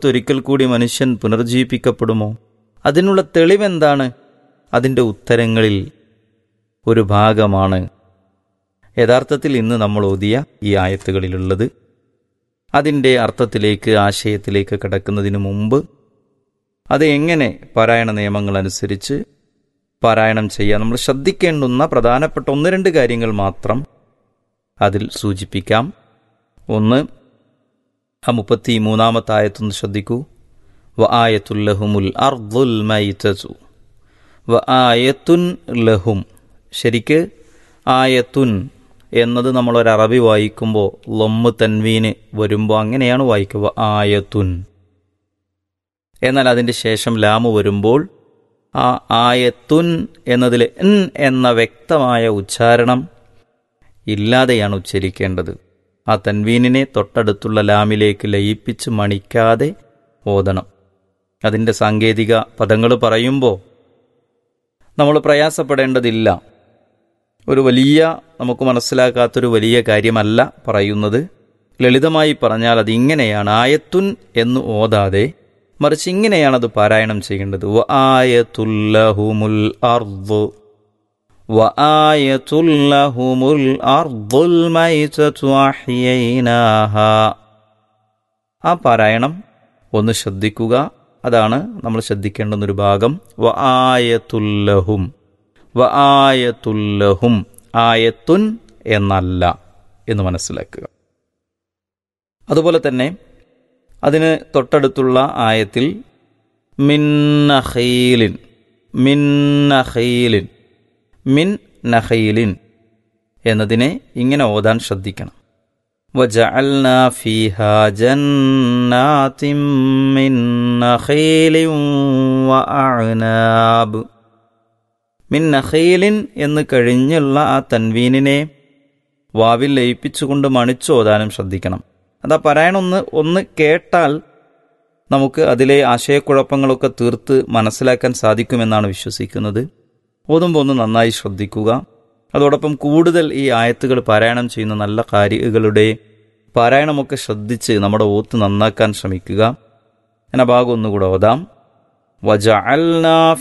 ലോകത്ത് ഒരിക്കൽ കൂടി മനുഷ്യൻ പുനർജീവിപ്പിക്കപ്പെടുമോ അതിനുള്ള തെളിവെന്താണ് അതിൻ്റെ ഉത്തരങ്ങളിൽ ഒരു ഭാഗമാണ് യഥാർത്ഥത്തിൽ ഇന്ന് നമ്മൾ ഓതിയ ഈ ആയത്തുകളിലുള്ളത് അതിൻ്റെ അർത്ഥത്തിലേക്ക് ആശയത്തിലേക്ക് കടക്കുന്നതിന് മുമ്പ് അത് എങ്ങനെ പാരായണ നിയമങ്ങൾ അനുസരിച്ച് പാരായണം ചെയ്യാൻ നമ്മൾ ശ്രദ്ധിക്കേണ്ടുന്ന പ്രധാനപ്പെട്ട ഒന്ന് രണ്ട് കാര്യങ്ങൾ മാത്രം അതിൽ സൂചിപ്പിക്കാം ഒന്ന് ആ മുപ്പത്തി മൂന്നാമത്തെ ആയത്തൊന്ന് ശ്രദ്ധിക്കൂ വ ആയത്തുല്ലഹുമുൽ അർദുൽ മൈതസു വ ആയത്തുൻ ലഹും ശരിക്ക് ആയത്തുൻ എന്നത് നമ്മൾ ഒരു അറബി വായിക്കുമ്പോൾ ലൊമ്മ് തൻവീന് വരുമ്പോൾ അങ്ങനെയാണ് വായിക്കുക ആയത്തുൻ എന്നാൽ അതിൻ്റെ ശേഷം ലാമ് വരുമ്പോൾ ആ ആയത്തുൻ എന്നതിൽ എൻ എന്ന വ്യക്തമായ ഉച്ചാരണം ഇല്ലാതെയാണ് ഉച്ചരിക്കേണ്ടത് ആ തൻവീനിനെ തൊട്ടടുത്തുള്ള ലാമിലേക്ക് ലയിപ്പിച്ച് മണിക്കാതെ ഓതണം അതിൻ്റെ സാങ്കേതിക പദങ്ങൾ പറയുമ്പോൾ നമ്മൾ പ്രയാസപ്പെടേണ്ടതില്ല ഒരു വലിയ നമുക്ക് മനസ്സിലാക്കാത്തൊരു വലിയ കാര്യമല്ല പറയുന്നത് ലളിതമായി പറഞ്ഞാൽ അത് ഇങ്ങനെയാണ് ആയത്തുൻ എന്ന് ഓതാതെ മറിച്ച് ഇങ്ങനെയാണ് അത് പാരായണം ചെയ്യേണ്ടത് വ ആയത്തുല്ലഹുമുൽ അർദു വ ആയത്തുല്ലഹുമുൽ അർദുൽ മൈതതു അഹ്യൈനാഹ ആ പാരായണം ഒന്ന് ശ്രദ്ധിക്കുക അതാണ് നമ്മൾ ശ്രദ്ധിക്കേണ്ടുന്ന ഒരു ഭാഗം വ ആയത്തുല്ലഹും വ ആയത്തുല്ലഹും ആയത്തുൻ എന്നല്ല എന്ന് മനസ്സിലാക്കുക അതുപോലെ തന്നെ അതിന് തൊട്ടടുത്തുള്ള ആയത്തിൽ മിന്നഹീലിൻ മിന്നഹീലിൻ മിൻ നഹീലിൻ എന്നതിനെ ഇങ്ങനെ ഓതാൻ ശ്രദ്ധിക്കണം وجعلنا فيها جنات من نخيل وأعناب മിൻ നഖീലിൻ എന്ന് കഴിഞ്ഞുള്ള ആ തൻവീനിനെ വാവിൽ ലയിപ്പിച്ചുകൊണ്ട് മണിച്ചോതാനും ശ്രദ്ധിക്കണം അതാ പറയാനൊന്ന് ഒന്ന് കേട്ടാൽ നമുക്ക് അതിലെ ആശയക്കുഴപ്പങ്ങളൊക്കെ തീർത്ത് മനസ്സിലാക്കാൻ സാധിക്കുമെന്നാണ് വിശ്വസിക്കുന്നത് ഓതുമ്പോൾ ഒന്ന് നന്നായി ശ്രദ്ധിക്കുക അതോടൊപ്പം കൂടുതൽ ഈ ആയത്തുകൾ പാരായണം ചെയ്യുന്ന നല്ല കാര്യങ്ങളുടെ പാരായണമൊക്കെ ശ്രദ്ധിച്ച് നമ്മുടെ ഓത്ത് നന്നാക്കാൻ ശ്രമിക്കുക ഞാൻ ആ ഭാഗം ഒന്നുകൂടെ ഓതാം വജഅൽനാ